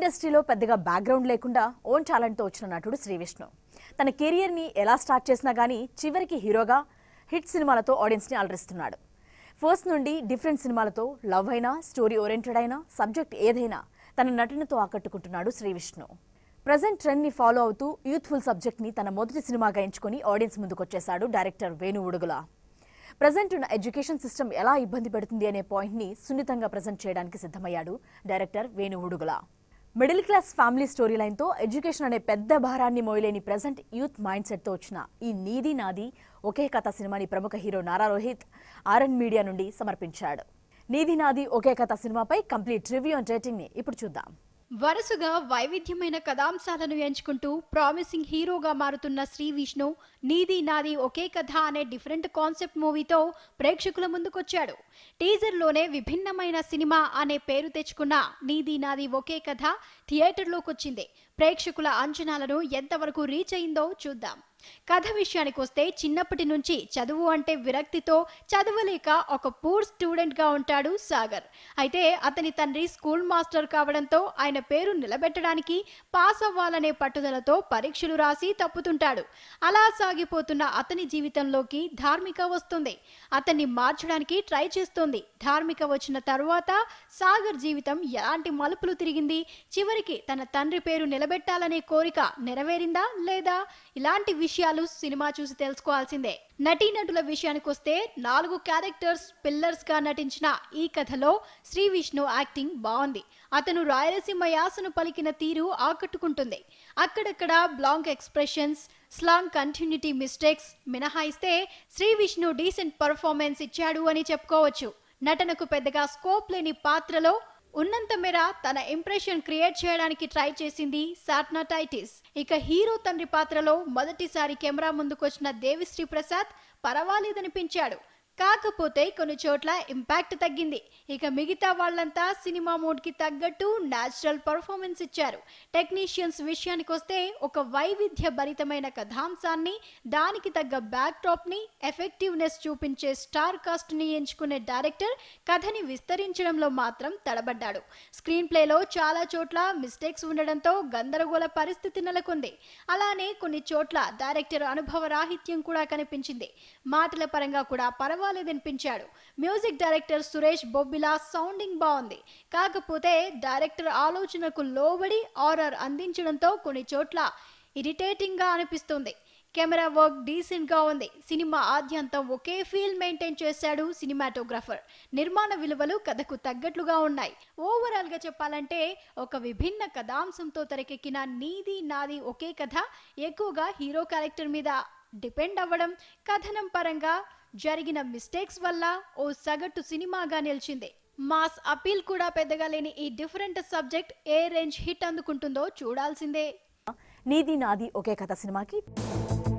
ఇండస్ట్రీలో పెద్దగా బ్యాక్గ్రౌండ్ లేకుండా ఓన్ టాలెంట్తో వచ్చిన నటుడు శ్రీ విష్ణు తన కెరియర్ని ఎలా స్టార్ట్ చేసినా కానీ చివరికి హీరోగా హిట్ సినిమాలతో ఆడియన్స్ని అలరిస్తున్నాడు ఫస్ట్ నుండి డిఫరెంట్ సినిమాలతో లవ్ అయినా స్టోరీ ఓరియంటెడ్ అయినా సబ్జెక్ట్ ఏదైనా తన నటనతో ఆకట్టుకుంటున్నాడు శ్రీ విష్ణు ప్రజెంట్ ట్రెండ్ ని ఫాలో అవుతూ యూత్ఫుల్ సబ్జెక్ట్ ని తన మొదటి సినిమాగా ఎంచుకొని ఆడియన్స్ ముందుకొచ్చేశాడు డైరెక్టర్ వేణు ఉడుగుల ప్రజెంట్ ఉన్న ఎడ్యుకేషన్ సిస్టమ్ ఎలా ఇబ్బంది పెడుతుంది అనే పాయింట్ ని సున్నితంగా ప్రజెంట్ చేయడానికి సిద్ధమయ్యాడు director Venu Udugula middle class family story లైన్తో ఎడ్యుకేషన్ అనే పెద్ద భారాన్ని మోయలేని ప్రజెంట్ యూత్ మైండ్ సెట్తో వచ్చిన ఈ నీది నాది ఒకే కథ సినిమాని ప్రముఖ hero Nara Rohit RN media నుండి సమర్పించాడు నీది నాది ఒకే కథ సినిమాపై కంప్లీట్ రివ్యూ అండ్ రేటింగ్ ని ఇప్పుడు చూద్దాం వరుసగా వైవిధ్యమైన కథాంశాలను ఎంచుకుంటూ ప్రామిసింగ్ హీరోగా మారుతున్న శ్రీ విష్ణు నీది నాది ఒకే కథ అనే డిఫరెంట్ కాన్సెప్ట్ మూవీతో ప్రేక్షకుల ముందుకొచ్చాడు టీజర్లోనే విభిన్నమైన సినిమా అనే పేరు తెచ్చుకున్న నీది నాది ఒకే కథ థియేటర్లోకి వచ్చింది ప్రేక్షకుల అంచనాలను ఎంతవరకు రీచ్ అయిందో చూద్దాం కథ విషయానికి వస్తే చిన్నప్పటి నుంచి చదువు అంటే విరక్తితో చదవలేక ఒక పూర్ స్టూడెంట్ గా ఉంటాడు సాగర్ అయితే అతని తండ్రి స్కూల్ మాస్టర్ కావడంతో ఆయన పేరు నిలబెట్టడానికి పాస్ అవ్వాలనే పట్టుదలతో పరీక్షలు రాసి తప్పుతుంటాడు అలా సాగిపోతున్న అతని జీవితంలోకి ధార్మిక వస్తుంది అతన్ని మార్చడానికి ట్రై చేస్తుంది ధార్మిక వచ్చిన తరువాత సాగర్ జీవితం ఎలాంటి మలుపులు తిరిగింది చివరికి తన తండ్రి పేరు నిలబెట్టాలనే కోరిక నెరవేరిందా లేదా ఇలాంటి విషయాలు సినిమా చూసి తెలుసుకోవాల్సిందే నటీనటుల విషయానికి వస్తే నాలుగు క్యారెక్టర్స్ పిల్లర్స్ గా నటించిన ఈ కథలో శ్రీ విష్ణు యాక్టింగ్ బాగుంది అతను రాయలసీమ యాసను పలికిన తీరు ఆకట్టుకుంటుంది అక్కడక్కడ blank expressions slang continuity mistakes మినహాయిస్తే శ్రీ విష్ణు డీసెంట్ పర్ఫార్మెన్స్ ఇచ్చాడు అని చెప్పుకోవచ్చు నటనకు పెద్దగా స్కోప్ లేని పాత్రలో ఉన్నంత మేర తన ఇంప్రెషన్ క్రియేట్ చేయడానికి ట్రై చేసింది సాట్నా టైటిస్ ఇక హీరో తండ్రి పాత్రలో మొదటిసారి కెమెరా ముందుకొచ్చిన దేవిశ్రీ ప్రసాద్ పర్వాలేదనిపించాడు కాకపోతే కొన్ని చోట్ల ఇంపాక్ట్ తగ్గింది ఇక మిగతా వాళ్ళంతా సినిమా మూడ్ కి తగ్గట్టు న్యాచురల్ పర్ఫార్మెన్స్ ఇచ్చారు టెక్నీషియన్స్ విషయానికి వస్తే ఒక వైవిధ్య భరితమైన కథాంశాన్ని దానికి తగ్గ బ్యాక్ డ్రాప్ ని ఎఫెక్టివ్నెస్ చూపించే స్టార్ కాస్ట్ ని ఎంచుకునే డైరెక్టర్ కథని విస్తరించడంలో మాత్రం తడబడ్డాడు స్క్రీన్ ప్లేలో చాలా చోట్ల మిస్టేక్స్ ఉండడంతో గందరగోళ పరిస్థితి నెలకొంది అలానే కొన్ని చోట్ల డైరెక్టర్ అనుభవ రాహిత్యం కూడా కనిపించింది మాటల పరంగా కూడా పర్వాలేదనిపించాడు మ్యూజిక్ డైరెక్టర్ సురేష్ బొబ్బిలా సౌండింగ్ బాగుంది కాకపోతే డైరెక్టర్ ఆలోచనకు లోబడి ఆర్ఆర్ అందించడంతో కొన్ని చోట్ల ఇరిటేటింగ్ గా అనిపిస్తుంది కెమెరా వర్క్ డీసెంట్ గా ఉంది సినిమా ఆద్యంతం ఒకే ఫీల్ మెయింటైన్ చేశాడు సినిమాటోగ్రాఫర్ నిర్మాణ విలువలు కథకు తగ్గట్లుగా ఉన్నాయి ఓవరాల్ గా చెప్పాలంటే ఒక విభిన్న కథాంశంతో తెరకెక్కిన నీది నాది ఒకే కథ ఎక్కువగా హీరో క్యారెక్టర్ మీద డిపెండ్ అవ్వడం కథనం పరంగా జరిగిన మిస్టేక్స్ వల్ల ఓ సగటు సినిమాగా నిలిచింది మాస్ అపీల్ కూడా పెద్దగా లేని ఈ డిఫరెంట్ సబ్జెక్ట్ ఏ రేంజ్ హిట్ అందుకుంటుందో చూడాల్సిందే నీది నాది ఒకే కథ సినిమాకి